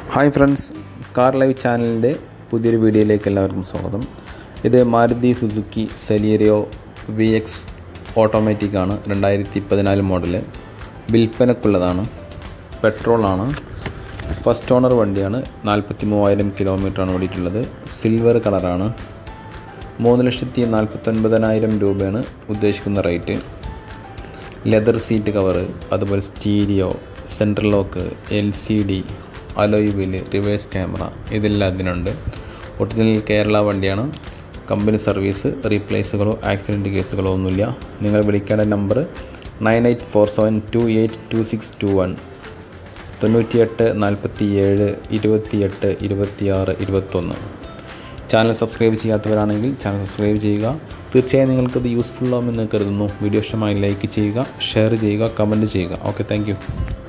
hi friends car live ചാനലിൻ്റെ പുതിയൊരു വീഡിയോയിലേക്ക് എല്ലാവർക്കും സ്വാഗതം ഇത് Maruti Suzuki Celerio V X automatic ആണ് രണ്ടായിരത്തി പതിനാല് മോഡല് വിൽപ്പനക്കുള്ളതാണ് പെട്രോളാണ് ഫസ്റ്റ് ഓണർ വണ്ടിയാണ് നാൽപ്പത്തി മൂവായിരം കിലോമീറ്ററാണ് ഓടിയിട്ടുള്ളത് സിൽവർ കളറാണ് മൂന്ന് ലക്ഷത്തി നാൽപ്പത്തൊൻപതിനായിരം രൂപയാണ് ഉദ്ദേശിക്കുന്ന റേറ്റ് ലെതർ സീറ്റ് കവറ് അതുപോലെ stereo central lock L C D alloy wheel reverse camera ഇതെല്ലാം അതിനുണ്ട് ഒറിജിനൽ കേരള വണ്ടിയാണ് കമ്പനി സർവീസ് റീപ്ലേസുകളോ ആക്സിഡൻറ്റ് കേസുകളോ ഒന്നുമില്ല നിങ്ങൾ വിളിക്കേണ്ട number nine eight four seven two eight two six two one തൊണ്ണൂറ്റിയെട്ട് നാൽപ്പത്തി ഏഴ് ഇരുപത്തിയെട്ട് ഇരുപത്തിയാറ് ഇരുപത്തൊന്ന് ചാനൽ സബ്സ്ക്രൈബ് ചെയ്യാത്തവരാണെങ്കിൽ ചാനൽ സബ്സ്ക്രൈബ് ചെയ്യുക തീർച്ചയായും നിങ്ങൾക്കത് യൂസ്ഫുൾ ആവുമെന്ന് കരുതുന്നു വീഡിയോ ഇഷ്ടമായി ലൈക്ക് ചെയ്യുക ഷെയർ ചെയ്യുക കമൻറ്റ് ചെയ്യുക ഓക്കെ താങ്ക്